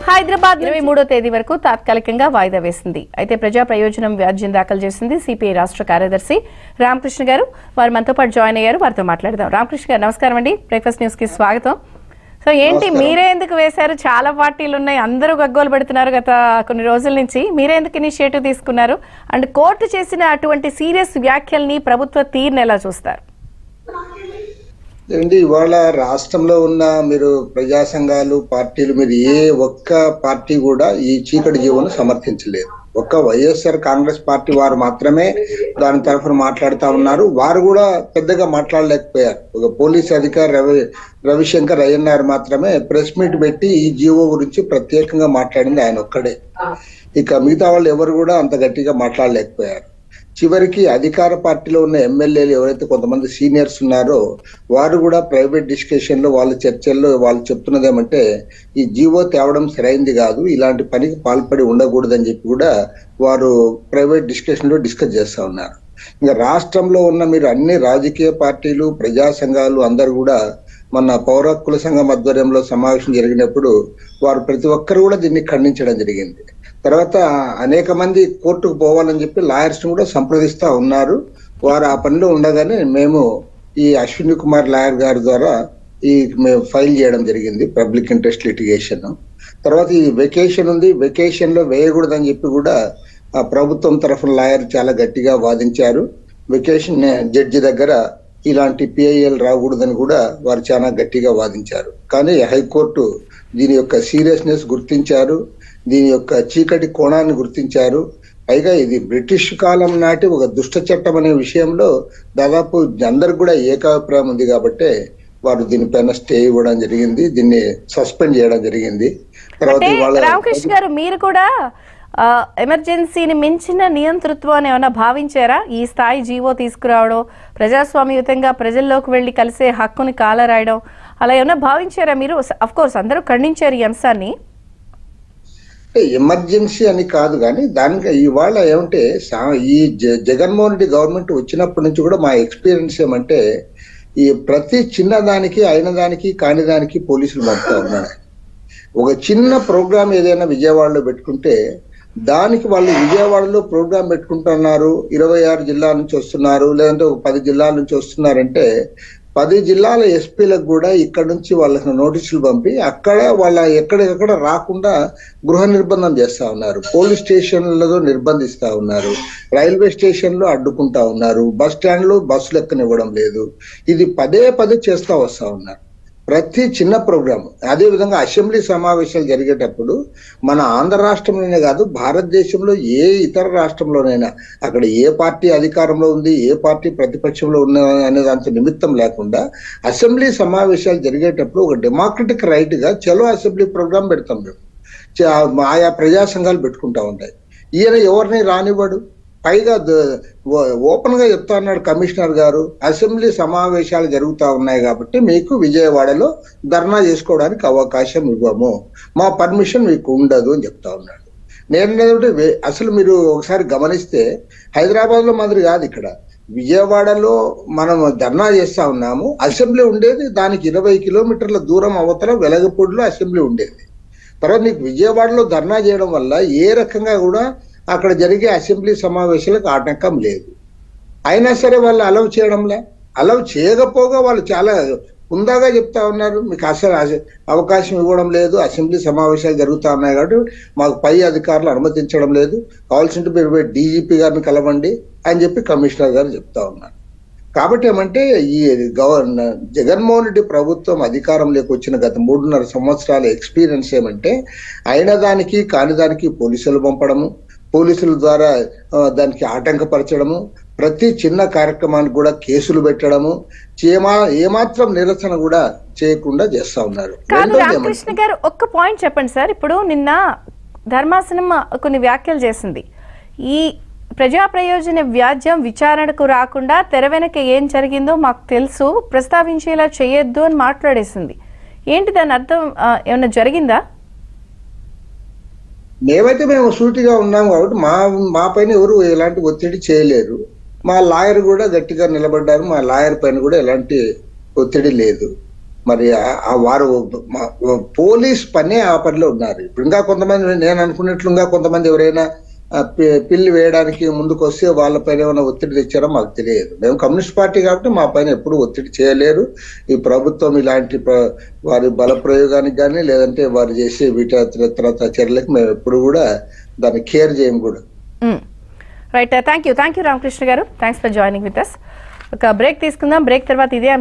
హైదరాబాద్ ఇరవై మూడో తేదీ వరకు తాత్కాలికంగా వాయిదా వేసింది అయితే ప్రజా ప్రయోజనం వ్యాజ్యం దాఖలు చేసింది సిపిఐ రాష్ట్ర కార్యదర్శి రామకృష్ణ గారు వారు మనతో పాటు జాయిన్ అయ్యారు వారితో మాట్లాడదాం రామకృష్ణ గారు నమస్కారం అండి బ్రేక్ఫాస్ట్ న్యూస్ కి స్వాగతం సో ఏంటి నమస్కారం. మీరే ఎందుకు వేశారు చాలా పార్టీలు ఉన్నాయి అందరూ గగ్గోలు పెడుతున్నారు గత కొన్ని రోజుల నుంచి మీరే ఎందుకు ఇనిషియేటివ్ తీసుకున్నారు అండ్ కోర్టు చేసిన అటువంటి సీరియస్ వ్యాఖ్యల్ని ప్రభుత్వ తీరుని ఎలా చూస్తారు ఏంటి ఇవాళ రాష్ట్రంలో ఉన్న మీరు ప్రజా సంఘాలు పార్టీలు మీరు ఏ ఒక్క పార్టీ కూడా ఈ చీకటి జీవోను సమర్థించలేదు ఒక్క వైఎస్ఆర్ కాంగ్రెస్ పార్టీ వారు మాత్రమే దాని తరఫున మాట్లాడుతా ఉన్నారు వారు కూడా పెద్దగా మాట్లాడలేకపోయారు ఒక పోలీస్ అధికారి రవి రవిశంకర్ అయ్యన్నారు మాత్రమే ప్రెస్ మీట్ పెట్టి ఈ జీవో గురించి ప్రత్యేకంగా మాట్లాడింది ఆయన ఒక్కడే ఇక మిగతా వాళ్ళు ఎవరు కూడా అంత గట్టిగా మాట్లాడలేకపోయారు చివరికి అధికార పార్టీలో ఉన్న ఎమ్మెల్యేలు ఎవరైతే కొంతమంది సీనియర్స్ ఉన్నారో వారు కూడా ప్రైవేట్ డిస్కషన్ లో వాళ్ళ చర్చల్లో వాళ్ళు చెప్తున్నది ఏమంటే ఈ జీవో తేవడం సరైంది కాదు ఇలాంటి పనికి పాల్పడి ఉండకూడదని చెప్పి కూడా వారు ప్రైవేట్ డిస్కషన్ లో డిస్కస్ చేస్తా ఉన్నారు ఇంకా రాష్ట్రంలో ఉన్న మీరు అన్ని రాజకీయ పార్టీలు ప్రజా సంఘాలు అందరు కూడా మన పౌర హక్కుల సంఘం ఆధ్వర్యంలో సమావేశం జరిగినప్పుడు వారు ప్రతి ఒక్కరు కూడా దీన్ని ఖండించడం జరిగింది తర్వాత అనేక మంది కోర్టుకు పోవాలని చెప్పి లాయర్స్ కూడా సంప్రదిస్తా ఉన్నారు వారు ఆ పనిలో ఉండగానే మేము ఈ అశ్విని కుమార్ లాయర్ గారి ద్వారా ఈ మేము ఫైల్ చేయడం జరిగింది పబ్లిక్ ఇంట్రెస్ట్ లిటిగేషన్ తర్వాత ఈ వెకేషన్ ఉంది వెకేషన్ లో వేయకూడదని చెప్పి కూడా ఆ ప్రభుత్వం తరఫున లాయర్ చాలా గట్టిగా వాదించారు వెకేషన్ జడ్జి దగ్గర ఇలాంటి పిఐఎల్ రాకూడదని కూడా వారు చాలా గట్టిగా వాదించారు కానీ హైకోర్టు దీని యొక్క సీరియస్నెస్ గుర్తించారు దీని యొక్క చీకటి కోణాన్ని గుర్తించారు పైగా ఇది బ్రిటిష్ కాలం నాటి ఒక దుష్ట చట్టం అనే విషయంలో దాదాపు అందరికి కూడా ఏకాభిప్రాయం ఉంది కాబట్టి వారు దీనిపైన స్టే ఇవ్వడం జరిగింది దీన్ని సస్పెండ్ చేయడం జరిగింది తర్వాత అంటే ఇవాళ రామకృష్ణ గారు మీరు కూడా ఆ, ఎమర్జెన్సీని మించిన నియంతృత్వం అని ఏమైనా భావించారా ఈ స్థాయి జీవో తీసుకురావడం ప్రజాస్వామ్యయుతంగా ప్రజల్లోకి వెళ్ళి కలిసే హక్కుని కాలరాయడం అలా ఏమైనా భావించారా మీరు అఫ్ కోర్స్ అందరూ ఖండించారు ఈ అంశాన్ని అంటే ఎమర్జెన్సీ అని కాదు కానీ దానికి ఇవాళ ఏమంటే సా- ఈ జ- జగన్మోహన్ రెడ్డి గవర్నమెంట్ వచ్చినప్పటి నుంచి కూడా మా ఎక్స్పీరియన్స్ ఏమంటే ఈ ప్రతి చిన్నదానికి అయిన దానికి కాని దానికి పోలీసులు పంపుతా ఉన్నారు ఒక చిన్న ప్రోగ్రామ్ ఏదైనా విజయవాడలో పెట్టుకుంటే దానికి వాళ్ళు విజయవాడలో ప్రోగ్రామ్ పెట్టుకుంటున్నారు ఇరవై ఆరు జిల్లాల నుంచి వస్తున్నారు లేదంటే ఒక పది జిల్లాల నుంచి వస్తున్నారంటే పది జిల్లాల ఎస్పీలకు కూడా ఇక్కడ నుంచి వాళ్ళకి నోటీసులు పంపి అక్కడ వాళ్ళ ఎక్కడికక్కడ రాకుండా గృహ నిర్బంధం చేస్తా ఉన్నారు పోలీస్ స్టేషన్లలో నిర్బంధిస్తా ఉన్నారు రైల్వే స్టేషన్లో అడ్డుకుంటా ఉన్నారు బస్ స్టాండ్ లో బస్సులు ఎక్కనివ్వడం లేదు ఇది పదే పదే చేస్తా వస్తా ఉన్నారు ప్రతి చిన్న ప్రోగ్రామ్ అదే విధంగా అసెంబ్లీ సమావేశాలు జరిగేటప్పుడు మన ఆంధ్ర రాష్ట్రంలోనే కాదు భారతదేశంలో ఏ ఇతర రాష్ట్రంలోనైనా అక్కడ ఏ పార్టీ అధికారంలో ఉంది ఏ పార్టీ ప్రతిపక్షంలో ఉన్న అనే దాంతో నిమిత్తం లేకుండా అసెంబ్లీ సమావేశాలు జరిగేటప్పుడు ఒక డెమోక్రటిక్ రైట్ గా చలో అసెంబ్లీ ప్రోగ్రామ్ పెడతాం మేము చ- ఆయా ప్రజా సంఘాలు పెట్టుకుంటా ఉంటాయి ఈయన ఎవరిని రానివ్వడు పైగా ఓపెన్ గా చెప్తా ఉన్నాడు కమిషనర్ గారు అసెంబ్లీ సమావేశాలు జరుగుతా ఉన్నాయి కాబట్టి మీకు విజయవాడలో ధర్నా చేసుకోవడానికి అవకాశం ఇవ్వము మా పర్మిషన్ మీకు ఉండదు అని చెప్తా ఉన్నాడు నేను ఏంటంటే వే- అసలు మీరు ఒకసారి గమనిస్తే హైదరాబాద్ లో మాదిరి కాదు ఇక్కడ విజయవాడలో మనం ధర్నా చేస్తా ఉన్నాము అసెంబ్లీ ఉండేది దానికి ఇరవై కిలోమీటర్ల దూరం అవతల వెలగపూడిలో అసెంబ్లీ ఉండేది తర్వాత నీకు విజయవాడలో ధర్నా చేయడం వల్ల ఏ రకంగా కూడా అక్కడ జరిగే అసెంబ్లీ సమావేశాలకు ఆటంకం లేదు అయినా సరే వాళ్ళు అలవ్ చేయడంలే అలవ్ చేయకపోగా వాళ్ళు చాలా హుందాగా చెప్తా ఉన్నారు మీకు అసలు అస- అవకాశం ఇవ్వడం లేదు అసెంబ్లీ సమావేశాలు జరుగుతా ఉన్నాయి కాబట్టి మాకు పై అధికారులు అనుమతించడం లేదు కావాల్సింటే మీరు పోయి డీజీపీ గారిని కలవండి అని చెప్పి కమిషనర్ గారు చెప్తా ఉన్నారు కాబట్టి ఏమంటే ఈ గవర్న జగన్మోహన్ రెడ్డి ప్రభుత్వం అధికారంలోకి వచ్చిన గత మూడున్నర సంవత్సరాల ఎక్స్పీరియన్స్ ఏమంటే అయిన దానికి కాని దానికి పోలీసులు పంపడము పోలీసుల ద్వారా ఆ, దానికి ఆటంకపరచడము ప్రతి చిన్న కార్యక్రమానికి కూడా కేసులు పెట్టడము చేమా ఏమాత్రం నిరసన కూడా చేయకుండా చేస్తా ఉన్నారు కాదు రెండోది ఏమంటే- రామకృష్ణ గారు ఒక్క పాయింట్ చెప్పండి సార్ ఇప్పుడు నిన్న ధర్మాసనం కొన్ని వ్యాఖ్యలు చేసింది ఈ ప్రజా ప్రయోజన వ్యాజ్యం విచారణకు రాకుండా తెర వెనక ఏం జరిగిందో మాకు తెలుసు ప్రస్తావించేలా చేయొద్దు అని మాట్లాడేసింది ఏంటి దాని అర్థం ఆ, ఏమన్నా జరిగిందా మేమైతే మేము సూటిగా ఉన్నాం కాబట్టి మా మా పైన ఎవరు ఎలాంటి ఒత్తిడి చేయలేరు మా లాయర్ కూడా గట్టిగా నిలబడ్డారు మా లాయర్ పైన కూడా ఎలాంటి ఒత్తిడి లేదు మరి ఆ- ఆ వారు మ- పోలీస్ పనే ఆ పనిలో ఉన్నారు ఇప్పుడు ఇంకా కొంతమంది నేను అనుకున్నట్లు ఇంకా కొంతమంది ఎవరైనా ఆ, పి- పిల్లి వేయడానికి ముందుకు వస్తే వాళ్ళపైన ఏమైనా ఒత్తిడి తెచ్చారో మాకు తెలియదు మేము కమ్యూనిస్ట్ పార్టీ కాబట్టి మా పైన ఎప్పుడు ఒత్తిడి చేయలేరు ఈ ప్రభుత్వం ఇలాంటి ప్ర- వారి బల ప్రయోగానికి కానీ లేదంటే వారు చేసే వీటి తర్వాత చర్యలకు మేము ఎప్పుడు కూడా దాన్ని కేర్ చేయం కూడా right thank you thank you Ramakrishna garu thanks for joining with us ఒక బ్రేక్ తీసుకుందాం బ్రేక్ తర్వాత ఇదే